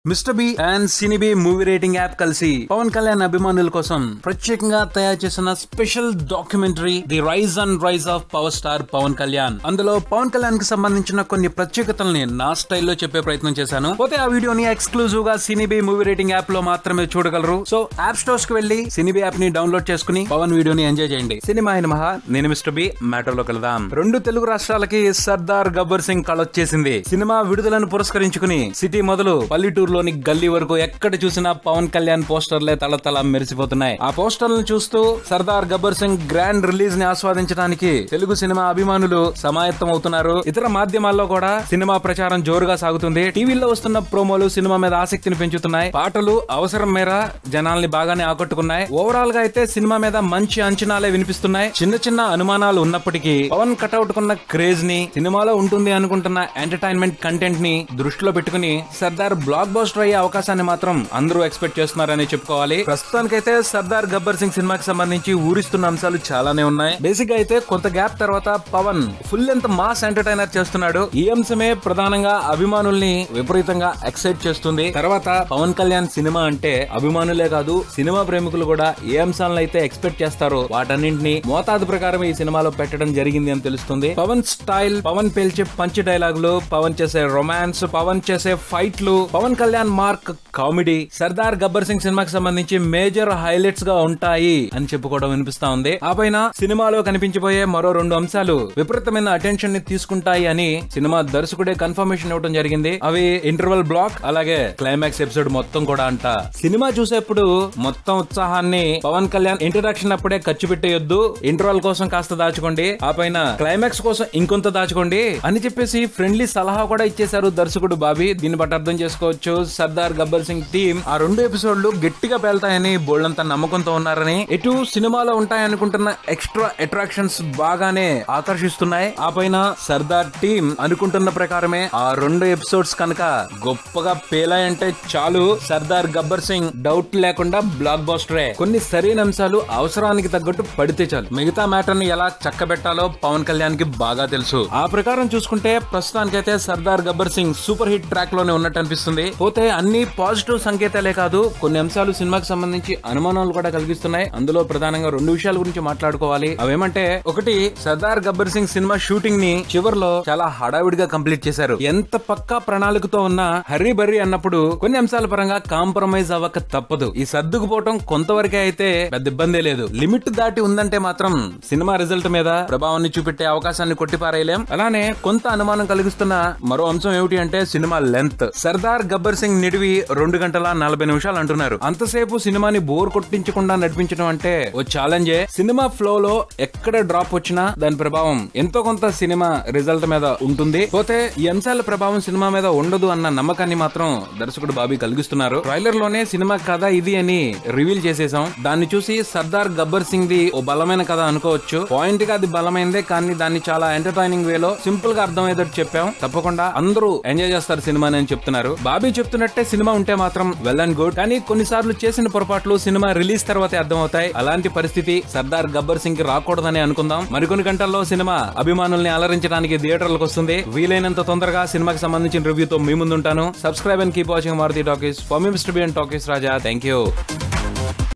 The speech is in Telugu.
మిస్టర్ బి అండ్ సినిబి మూవీ రేటింగ్ యాప్ కలిసి పవన్ కళ్యాణ్ అభిమానుల కోసం ప్రత్యేకంగా తయారు చేసిన special documentary the rise and rise of power star Pavan Kalyan అందులో పవన్ కళ్యాణ్ కి సంబంధించిన కొన్ని ప్రత్యేకతల్ని నా స్టైల్లో చెప్పే ప్రయత్నం చేశాను పోతే ఆ వీడియోని ఎక్స్క్లూజివ్ గా సినిబి మూవీ రేటింగ్ యాప్ లో మాత్రమే చూడగలరు సో యాప్ స్టోర్స్ కి వెళ్లి సినిబి యాప్ ని డౌన్లోడ్ చేసుకుని పవన్ వీడియోని ఎంజాయ్ చేయండి సినిమా అయిన మహా నేను మిస్టర్ బి మ్యాటర్ లో కలుద్దాం రెండు తెలుగు రాష్ట్రాలకి సర్దార్ గబ్బర్ సింగ్ కళొచ్చేసింది సినిమా విడుదలను పురస్కరించుకుని సిటీ మొదలు పల్లెటూరులోని గల్లీ వరకు ఎక్కడ చూసినా పవన్ కళ్యాణ్ పోస్టర్లే తలతల మెరిసిపోతున్నాయి ఆ పోస్టర్లను చూస్తూ సర్దార్ గబ్బర్ సింగ్ గ్రాండ్ రిలీజ్ ని ఆస్వాదించడానికి తెలుగు సినిమా అభిమానులు సమాయత్తం అవుతున్నారు ఇతర మాధ్యమాల్లో కూడా సినిమా ప్రచారం జోరుగా సాగుతుంది టీవీలో వస్తున్న ప్రోమోలు సినిమా మీద ఆసక్తిని పెంచుతున్నాయి పాటలు అవసరం మేర జనాల్ని బాగానే ఆకట్టుకున్నాయి ఓవరాల్ గా అయితే సినిమా మీద మంచి అంచనాలే వినిపిస్తున్నాయి చిన్న చిన్న అనుమానాలు ఉన్నప్పటికీ పవన్ కటౌట్ కున్న క్రేజ్ ని సినిమాలో ఉంటుంది అనుకుంటున్న ఎంటర్టైన్మెంట్ కంటెంట్ ని దృష్టిలో పెట్టుకుని సర్దార్ బ్లాక్ బస్టర్ అయ్యే అవకాశాన్ని మాత్రం అందరూ ఎక్స్పెక్ట్ చేస్తున్నారని చెప్పుకోవాలి ప్రస్తుతానికైతే సర్దార్ గబ్బర్ సింగ్ సినిమాకి సంబంధించి ఊరిస్తున్న అంశాలు చాలానే ఉన్నాయి బేసిక్ గా అయితే కొంత గ్యాప్ తర్వాత పవన్ ఫుల్ ఎంత మాస్ ఎంటర్టైనర్ చేస్తున్నాడు ఈ అంశమే ప్రధానంగా అభిమానుల్ని విపరీతంగా ఎక్సైట్ చేస్తుంది తర్వాత పవన్ కళ్యాణ్ సినిమా అంటే అభిమానులే కాదు సినిమా ప్రేమికులు కూడా ఏ అంశాలను అయితే ఎక్స్పెక్ట్ చేస్తారో వాటన్నింటినీ మోతాదు ప్రకారం ఈ సినిమాలో పెట్టడం జరిగింది అని తెలుస్తుంది పవన్ స్టైల్ పవన్ పేల్చే పంచ్ డైలాగులు పవన్ చేసే రొమాన్స్ పవన్ చేసే ఫైట్లు పవన్ కళ్యాణ్ మార్క్ కామెడీ సర్దార్ గబ్బర్ సింగ్ సినిమాకి సంబంధించి మేజర్ హైలైట్స్ గా ఉంటాయి అని చెప్పుకోవడం వినిపిస్తా ఉంది ఆ పైన సినిమాలో కనిపించబోయే మరో రెండు అంశాలు విపరీతమైన అటెన్షన్ ని తీసుకుంటాయి అని సినిమా దర్శకుడే కన్ఫర్మేషన్ ఇవ్వడం జరిగింది అవి ఇంటర్వల్ బ్లాక్ అలాగే క్లైమాక్స్ ఎపిసోడ్ మొత్తం కూడా అంట సినిమా చూసేప్పుడు మొత్తం ఉత్సాహాన్ని పవన్ కళ్యాణ్ ఇంట్రడక్షన్ అప్పుడే ఖర్చు పెట్టేయొద్దు ఇంటర్వల్ కోసం కాస్త దాచుకోండి ఆ పైన క్లైమాక్స్ కోసం ఇంకొంత దాచుకోండి అని చెప్పేసి ఫ్రెండ్లీ సలహా కూడా ఇచ్చేశారు దర్శకుడు బాబీ దీన్ని బట్టి అర్థం చేసుకోవచ్చు సర్దార్ గబ్బర్ సింగ్ టీం ఆ రెండు ఎపిసోడ్లు గట్టిగా పేల్తాయని బోల్డంత నమ్మకంతో ఉన్నారని ఎటు సినిమాలో ఉంటాయనుకుంటున్న ఎక్స్ట్రా అట్రాక్షన్స్ బాగానే ఆకర్షిస్తున్నాయి ఆ పైన సర్దార్ టీం అనుకుంటున్న ప్రకారమే ఆ రెండు ఎపిసోడ్స్ కనుక గొప్పగా పేలాయంటే చాలు సర్దార్ గబ్బర్ సింగ్ డౌట్ లేకుండా బ్లాక్ బాస్టరే కొన్ని సరైన అంశాలు అవసరానికి తగ్గట్టు పడితే చాలు మిగతా మ్యాటర్ ని ఎలా చక్కబెట్టాలో పవన్ కళ్యాణ్ కి బాగా తెలుసు ఆ ప్రకారం చూసుకుంటే ప్రస్తుతానికైతే Sardar Gabbar Singh super hit track లోనే ఉన్నట్టు అనిపిస్తుంది పోతే అన్ని పాజిటివ్ సంకేతాలే కాదు కొన్ని అంశాలు సినిమాకి సంబంధించి అనుమానాలు కూడా కలిగిస్తున్నాయి అందులో ప్రధానంగా రెండు విషయాల గురించి మాట్లాడుకోవాలి అవేమంటే ఒకటి సర్దార్ గబ్బర్ సింగ్ సినిమా షూటింగ్ ని చివర్లో చాలా హడావిడిగా కంప్లీట్ చేశారు ఎంత పక్కా ప్రణాళికతో ఉన్నా హర్రీ బర్రీ అన్నప్పుడు కొన్ని అంశాల పరంగా కాంప్రమైజ్ అవ్వక తప్పదు ఈ సర్దుకుపోవటం కొంతవరకే అయితే పెద్ద ఇబ్బందే లేదు లిమిట్ దాటి ఉందంటే మాత్రం సినిమా రిజల్ట్ మీద ప్రభావాన్ని చూపెట్టే అవకాశాన్ని కొట్టిపారేయలేం అలానే కొంత అనుమానం కలిగిస్తున్న మరో అంశం ఏమిటి అంటే సినిమా లెంత్ సర్దార్ గబ్బర్ సింగ్ నిడివి రెండు గంటల నలభై నిమిషాలు అంటున్నారు అంతసేపు సినిమాని బోర్ కొట్టించకుండా నడిపించడం అంటే ఓ ఛాలెంజే సినిమా ఫ్లో లో ఎక్కడ డ్రాప్ వచ్చినా దాని ప్రభావం ఎంతో కొంత సినిమా రిజల్ట్ మీద ఉంటుంది పోతే ఈ అంశాల ప్రభావం సినిమా మీద ఉండదు అన్న నమ్మకాన్ని మాత్రం దర్శకుడు బాబీ కలిగిస్తున్నారు ట్రైలర్ లోనే సినిమా కథ ఇది అని రివీల్ చేసేసాం దాన్ని చూసి సర్దార్ గబ్బర్ సింగ్ ది ఓ బలమైన కథ అనుకోవచ్చు పాయింట్ గా అది బలమైందే కానీ దాన్ని చాలా ఎంటర్టైనింగ్ వేలో సింపుల్ గా అర్థమయ్యేటట్టు చెప్పాం తప్పకుండా అందరూ ఎంజాయ్ చేస్తారు సినిమాని అని చెప్తున్నారు బాబీ చెప్తున్నట్టే సినిమా ఉంటే మాత్రం వెల్ అండ్ గుడ్ కానీ కొన్నిసార్లు చేసిన పొరపాట్లు సినిమా రిలీజ్ తర్వాతే అర్థమవుతాయి అలాంటి పరిస్థితి సర్దార్ గబ్బర్ సింగ్ కి రాకూడదని అనుకుందాం మరికొన్ని గంటల్లో సినిమా అభిమానుల్ని అలరించడానికి థియేటర్లకు వస్తుంది వీలైనంత తొందరగా సినిమాకి సంబంధించిన రివ్యూతో మీ ముందుంటాను subscribe and keep watching Maruthi talkies for మీ mister B and talkies Raja thank you